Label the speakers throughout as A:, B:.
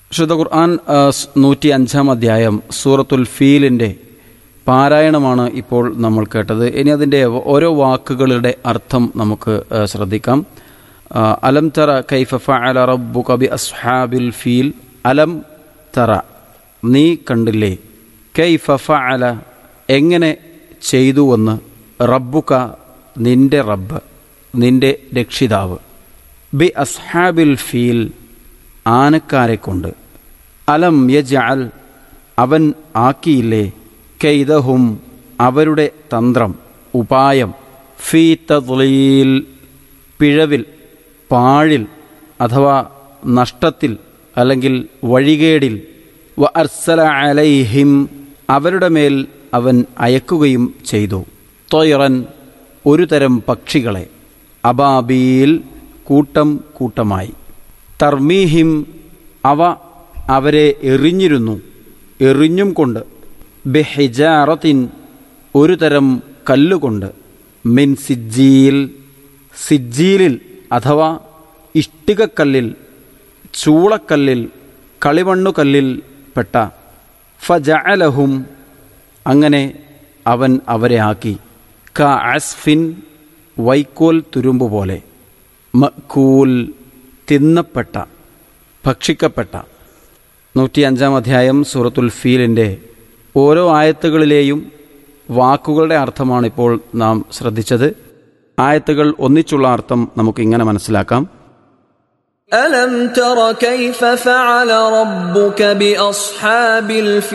A: വിശുദ്ധ ഖുർആൻ നൂറ്റി അഞ്ചാം അധ്യായം സൂറത്തുൽ ഫീലിൻ്റെ പാരായണമാണ് ഇപ്പോൾ നമ്മൾ കേട്ടത് ഇനി അതിൻ്റെ ഓരോ വാക്കുകളുടെ അർത്ഥം നമുക്ക് ആ, ശ്രദ്ധിക്കാം ആ, അലം തറ കൈഫ ഫഅല റബ്ബു കബി അസ്ഹാബിൽ ഫീൽ അലം തറ നീ കണ്ടില്ലേ കൈഫ ഫഅല എങ്ങനെ ചെയ്തുവെന്ന് റബ്ബുക നിന്റെ റബ്ബ് നിന്റെ രക്ഷിതാവ് ബി അസ്ഹാബിൽ ഫീൽ ആനക്കാരെ കൊണ്ട് അലം യജഅൽ അവൻ ആക്കിയില്ലേ കൈദഹും അവരുടെ തന്ത്രം ഉപായം ഫീ തദ്ലീൽ പിഴവിൽ പാഴിൽ അഥവാ നഷ്ടത്തിൽ അല്ലെങ്കിൽ വഴികേടിൽ വ അർസല അലൈഹിം അവരുടെ മേൽ അവൻ അയക്കുകയും ചെയ്തു തൊയറൻ ഒരു തരം പക്ഷികളെ അബാബീൽ കൂട്ടം കൂട്ടമായി തർമീഹിം അവ അവരെ എറിഞ്ഞിരുന്നു എറിഞ്ഞും കൊണ്ട് ബെഹിജാറത്തിൻ ഒരു തരം കല്ലുകൊണ്ട് മിൻ സിജ്ജീൽ സിജ്ജീലിൽ അഥവാ ഇഷ്ടികക്കല്ലിൽ ചൂളക്കല്ലിൽ കളിമണ്ണുകല്ലിൽ പെട്ട ഫജഅലഹും അങ്ങനെ അവൻ അവരെ ആക്കി ക അസ്ഫിൻ വൈക്കോൽ തുരുമ്പ് പോലെ മക്കൂൽ തിന്നപ്പെട്ട ഭക്ഷിക്കപ്പെട്ട നൂറ്റി അഞ്ചാം അധ്യായം സൂറത്തുൽ ഫീലിൻ്റെ ഓരോ ആയത്തുകളിലെയും വാക്കുകളുടെ അർത്ഥമാണിപ്പോൾ നാം ശ്രദ്ധിച്ചത് ആയത്തുകൾ ഒന്നിച്ചുള്ള അർത്ഥം നമുക്കിങ്ങനെ മനസ്സിലാക്കാം
B: ألم تر كيف فعل ربك بأصحاب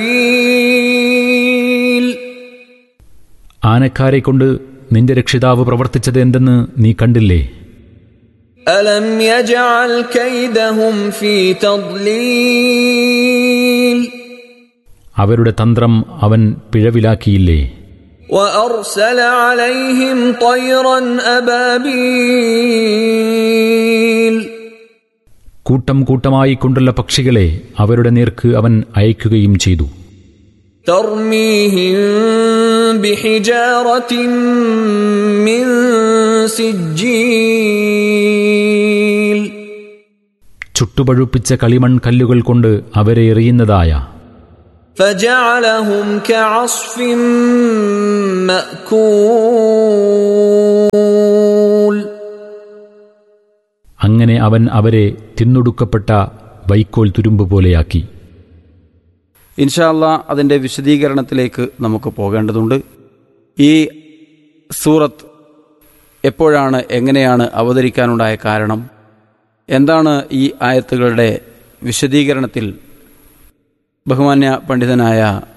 B: الفيل
C: ആനക്കാരെ കൊണ്ട് നിന്റെ രക്ഷിതാവ് പ്രവർത്തിച്ചത് എന്തെന്ന് നീ കണ്ടില്ലേ
B: ألم يجعل كيدهم في تضليل
C: അവരുടെ തന്ത്രം അവൻ പിഴവിലാക്കിയില്ലേ
B: وأرسل عليهم طيرا أبابيل
C: കൂട്ടം കൂട്ടമായി കൊണ്ടുള്ള പക്ഷികളെ അവരുടെ നേർക്ക് അവൻ അയക്കുകയും ചെയ്തു
B: ترميهم بحجارة من سجيل
C: ചുട്ടുപഴുപ്പിച്ച കളിമൺ കല്ലുകൾ കൊണ്ട് അവരെ എറിയുന്നതായ
B: فجعلهم كعصف مأكول
C: അങ്ങനെ അവൻ അവരെ തിന്നൊടുക്കപ്പെട്ട വൈക്കോൽ തുരുമ്പ് പോലെയാക്കി
A: ഇൻഷാല്ല അതിൻ്റെ വിശദീകരണത്തിലേക്ക് നമുക്ക് പോകേണ്ടതുണ്ട് ഈ സൂറത്ത് എപ്പോഴാണ് എങ്ങനെയാണ് അവതരിക്കാനുണ്ടായ കാരണം എന്താണ് ഈ ആയത്തുകളുടെ വിശദീകരണത്തിൽ ബഹുമാന്യ പണ്ഡിതനായ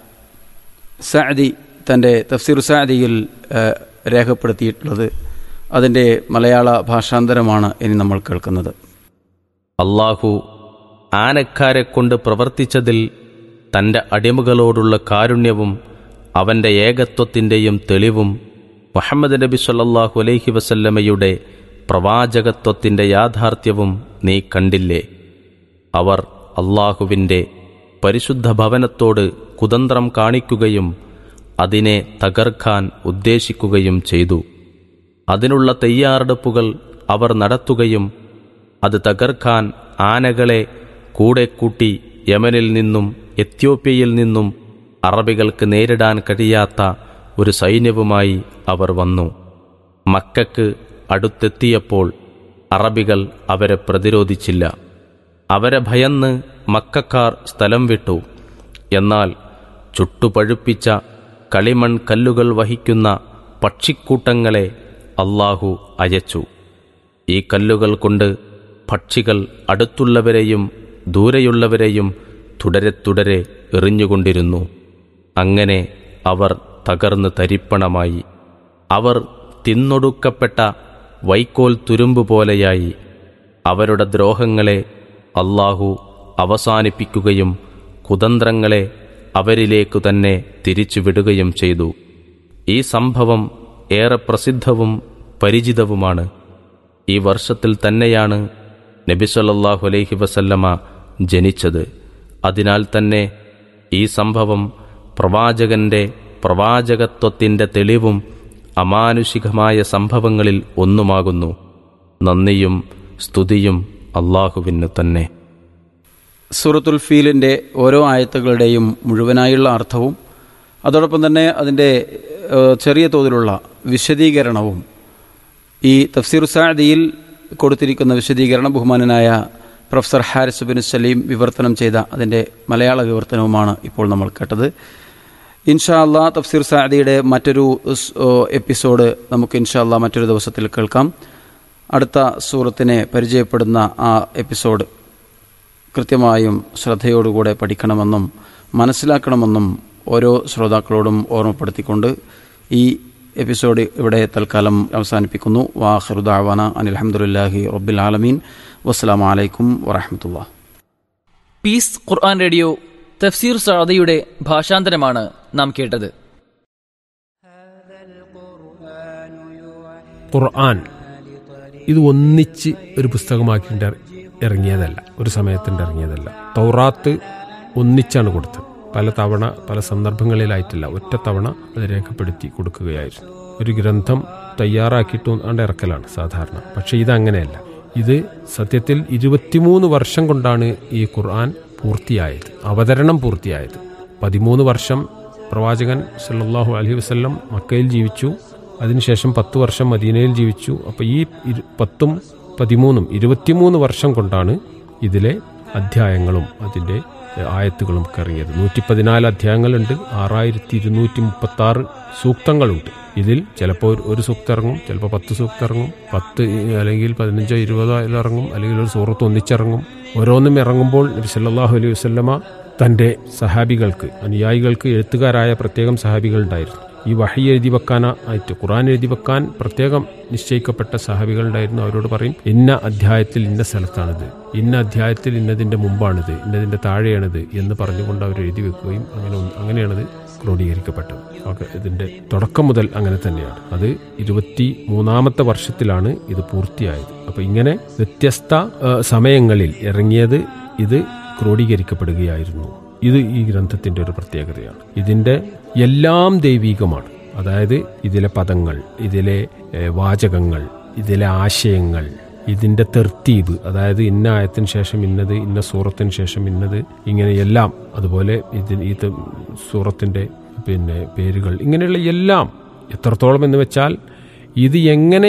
A: സാദി തൻ്റെ തഫ്സീർ സാദിയിൽ ഏഹ്, രേഖപ്പെടുത്തിയിട്ടുള്ളത് അതിൻ്റെ മലയാള ഭാഷാന്തരമാണ് ഇനി നമ്മൾ കേൾക്കുന്നത്
D: അള്ളാഹു ആനക്കാരെ കൊണ്ട് പ്രവർത്തിച്ചതിൽ തന്റെ അടിമകളോടുള്ള കാരുണ്യവും അവന്റെ ഏകത്വത്തിന്റെയും തെളിവും മുഹമ്മദ് നബി സല്ലല്ലാഹു അലൈഹി വസല്ലമയുടെ പ്രവാചകത്വത്തിന്റെ യാഥാർത്ഥ്യവും നീ കണ്ടില്ലേ അവർ അള്ളാഹുവിൻ്റെ പരിശുദ്ധ ഭവനത്തോട് കുതന്ത്രം കാണിക്കുകയും അതിനെ തകർക്കാൻ ഉദ്ദേശിക്കുകയും ചെയ്തു അതിനുള്ള തയ്യാറെടുപ്പുകൾ അവർ നടത്തുകയും അത് തകർക്കാൻ ആനകളെ കൂടെ കൂട്ടി യമനിൽ നിന്നും എത്യോപ്യയിൽ നിന്നും അറബികൾക്ക് നേരിടാൻ കഴിയാത്ത ഒരു സൈന്യവുമായി അവർ വന്നു മക്കക്ക് അടുത്തെത്തിയപ്പോൾ അറബികൾ അവരെ പ്രതിരോധിച്ചില്ല അവരെ ഭയന്ന് മക്കക്കാർ സ്ഥലം വിട്ടു എന്നാൽ ചുട്ടുപഴുപ്പിച്ച കളിമൺ കല്ലുകൾ വഹിക്കുന്ന പക്ഷിക്കൂട്ടങ്ങളെ അള്ളാഹു അയച്ചു ഈ കല്ലുകൾ കൊണ്ട് പക്ഷികൾ അടുത്തുള്ളവരെയും ദൂരെയുള്ളവരെയും തുടരെ തുടരെ എറിഞ്ഞുകൊണ്ടിരുന്നു അങ്ങനെ അവർ തകർന്ന് തരിപ്പണമായി അവർ തിന്നൊടുക്കപ്പെട്ട വൈക്കോൽ തുരുമ്പ് പോലെയായി അവരുടെ ദ്രോഹങ്ങളെ അള്ളാഹു അവസാനിപ്പിക്കുകയും കുതന്ത്രങ്ങളെ അവരിലേക്കു തന്നെ തിരിച്ചുവിടുകയും ചെയ്തു ഈ സംഭവം ഏറെ പ്രസിദ്ധവും പരിചിതവുമാണ് ഈ വർഷത്തിൽ തന്നെയാണ് നബിസല്ലാഹു അലൈഹി വസല്ലമ ജനിച്ചത് അതിനാൽ തന്നെ ഈ സംഭവം പ്രവാചകന്റെ പ്രവാചകത്വത്തിന്റെ തെളിവും അമാനുഷികമായ സംഭവങ്ങളിൽ ഒന്നുമാകുന്നു നന്ദിയും സ്തുതിയും അള്ളാഹുവിനു തന്നെ
A: സൂറത്തുൽ ഫീലിൻ്റെ ഓരോ ആയത്തുകളുടെയും മുഴുവനായുള്ള അർത്ഥവും അതോടൊപ്പം തന്നെ അതിൻ്റെ ഏഹ്, ചെറിയ തോതിലുള്ള വിശദീകരണവും ഈ തഫ്സീർ സാദിയിൽ കൊടുത്തിരിക്കുന്ന വിശദീകരണം ബഹുമാനനായ പ്രൊഫസർ ഹാരിസ് ബിൻ സലീം വിവർത്തനം ചെയ്ത അതിൻ്റെ മലയാള വിവർത്തനവുമാണ് ഇപ്പോൾ നമ്മൾ കേട്ടത് ഇൻഷാ അല്ലാ തഫ്സീർ സാദിയുടെ മറ്റൊരു സ്- ഓ, എപ്പിസോഡ് നമുക്ക് ഇൻഷാ അല്ലാ മറ്റൊരു ദിവസത്തിൽ കേൾക്കാം അടുത്ത സൂറത്തിനെ പരിചയപ്പെടുന്ന ആ എപ്പിസോഡ് കൃത്യമായും ശ്രദ്ധയോടുകൂടെ പഠിക്കണമെന്നും മനസ്സിലാക്കണമെന്നും ഓരോ ശ്രോതാക്കളോടും ഓർമ്മപ്പെടുത്തിക്കൊണ്ട് ഈ എപ്പിസോഡ് ഇവിടെ തൽക്കാലം അവസാനിപ്പിക്കുന്നു വാഹൃദാവാന അനിൽഹമുല്ലാഹി റബ്ബിൽ ആലമീൻ വസ്സലാമലൈക്കും വറഹമത്തുള്ള
E: പീസ് ഖുർആൻ റേഡിയോ തഫ്സീർ സാദയുടെ ഭാഷാന്തരമാണ് നാം കേട്ടത്
F: ഖുർആൻ ഇത് ഒന്നിച്ച് ഒരു പുസ്തകമാക്കിയിട്ട് ഇറങ്ങിയതല്ല ഒരു സമയത്തിൻ്റെ ഇറങ്ങിയതല്ല തൗറാത്ത് ഒന്നിച്ചാണ് കൊടുത്തത് പല തവണ പല സന്ദർഭങ്ങളിലായിട്ടില്ല ഒറ്റ തവണ അത് രേഖപ്പെടുത്തി കൊടുക്കുകയായിരുന്നു ഒരു ഗ്രന്ഥം തയ്യാറാക്കിയിട്ട് ആണ്ട് ഇറക്കലാണ് സാധാരണ പക്ഷേ ഇതങ്ങനെയല്ല ഇത് സത്യത്തിൽ ഇരുപത്തിമൂന്ന് വർഷം കൊണ്ടാണ് ഈ ഖുർആൻ പൂർത്തിയായത് അവതരണം പൂർത്തിയായത് പതിമൂന്ന് വർഷം പ്രവാചകൻ സല്ലല്ലാഹു അലൈഹി വസല്ലം മക്കയിൽ ജീവിച്ചു അതിനുശേഷം പത്ത് വർഷം മദീനയിൽ ജീവിച്ചു അപ്പോൾ ഈ ഇരു- പത്തും പതിമൂന്നും ഇരുപത്തിമൂന്ന് വർഷം കൊണ്ടാണ് ഇതിലെ അധ്യായങ്ങളും അതിൻ്റെ എഹ്, ആയത്തുകളും ഒക്കെ ഇറങ്ങിയത് നൂറ്റി പതിനാല് അധ്യായങ്ങളുണ്ട് ആറായിരത്തി ഇരുന്നൂറ്റി മുപ്പത്തി ആറ് സൂക്തങ്ങളുണ്ട് ഇതിൽ ചിലപ്പോൾ ഒരു- ഒരു സൂക്തം ഇറങ്ങും ചിലപ്പോൾ പത്ത് സൂക്തം ഇറങ്ങും പത്ത് ഇ- അല്ലെങ്കിൽ പതിനഞ്ചോ ഇരുപതോ അതിൽ ഇറങ്ങും അല്ലെങ്കിൽ ഒരു സൂറത്ത് ഒന്നിച്ചിറങ്ങും ഓരോന്നും ഇറങ്ങുമ്പോൾ നബി സല്ലല്ലാഹു അലൈഹി വസല്ലമ തൻ്റെ സഹാബികൾക്ക് അനുയായികൾക്ക് എഴുത്തുകാരായ പ്രത്യേകം സഹാബികളുണ്ടായിരുന്നു ഈ വഹി എഴുതി വെക്കാനായിട്ട് ഖുറാൻ എഴുതി വെക്കാൻ പ്രത്യേകം നിശ്ചയിക്കപ്പെട്ട സഹാബികളുണ്ടായിരുന്നു അവരോട് പറയും ഇന്ന അധ്യായത്തിൽ ഇന്ന സ്ഥലത്താണിത് ഇന്ന അധ്യായത്തിൽ ഇന്നതിൻ്റെ മുമ്പാണിത് ഇന്നതിൻ്റെ താഴെയാണിത് എന്ന് പറഞ്ഞുകൊണ്ട് അവർ എഴുതി വെക്കുകയും അങ്ങനെ ഒന്ന്- അങ്ങനെയാണത് ക്രോഡീകരിക്കപ്പെട്ടത് ഓക്കെ ഇതിൻ്റെ തുടക്കം മുതൽ അങ്ങനെ തന്നെയാണ് അത് ഇരുപത്തി മൂന്നാമത്തെ വർഷത്തിലാണ് ഇത് പൂർത്തിയായത് അപ്പോൾ ഇങ്ങനെ വ്യത്യസ്ത ആ, സമയങ്ങളിൽ ഇറങ്ങിയത് ഇത് ക്രോഡീകരിക്കപ്പെടുകയായിരുന്നു ഇത് ഈ ഗ്രന്ഥത്തിന്റെ ഒരു പ്രത്യേകതയാണ് ഇതിന്റെ എല്ലാം ദൈവീകമാണ് അതായത് ഇതിലെ പദങ്ങൾ ഇതിലെ ഏഹ്, വാചകങ്ങൾ ഇതിലെ ആശയങ്ങൾ ഇതിന്റെ തെർത്തീബ് അതായത് ഇന്ന ആയത്തിന് ശേഷം ഇന്നത് ഇന്ന സൂറത്തിന് ശേഷം ഇന്നത് ഇങ്ങനെ എല്ലാം അതുപോലെ ഇതിന് ഈ ത- സൂറത്തിന്റെ പിന്നെ പേരുകൾ ഇങ്ങനെയുള്ള എല്ലാം എത്രത്തോളം എന്ന് വെച്ചാൽ ഇത് എങ്ങനെ